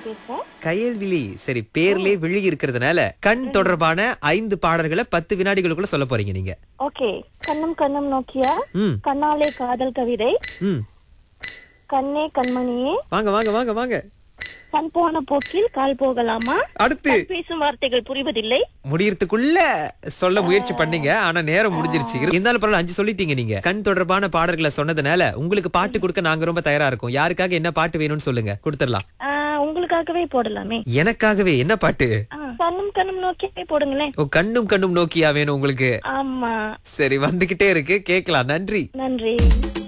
பேசுறேன் கயல்விழி சரி பேர்லயே விழி இருக்கிறதுனால கண் தொடர்பான ஐந்து பாடல்களை பத்து வினாடிகளுக்குள்ள சொல்ல போறீங்க நீங்க ஓகே கண்ணும் கண்ணும் நோக்கியா ம் கண்ணாலே காதல் கவிதை ம் கண்ணே கண்மணியே வாங்க வாங்க வாங்க வாங்க கண் போன போக்கில் கால் போகலாமா அடுத்து கண் பேசும் வார்த்தைகள் புரிவதில்லை முடியறதுக்குள்ள சொல்ல முயற்சி பண்ணீங்க ஆனா நேரம் முடிஞ்சிருச்சு இருந்தாலும் பரவாயில்ல அஞ்சு சொல்லிட்டீங்க நீங்க கண் தொடர்பான பாடல்களை சொன்னதுனால உங்களுக்கு பாட்டு கொடுக்க நாங்க ரொம்ப தயாரா இருக்கோம் யாருக்காக என்ன பாட்டு வேணும்னு சொல்லுங்க கொடுத்துடலாம் ஆ, உங்களுக்காகவே போடலாமே எனக்காகவே என்ன பாட்டு ஆ, கண்ணும் கண்ணும் நோக்கியே போடுங்களேன் ஓ கண்ணும் கண்ணும் நோக்கியா வேணும் உங்களுக்கு ஆமா சரி வந்துகிட்டே இருக்கு கேக்கலாம் நன்றி நன்றி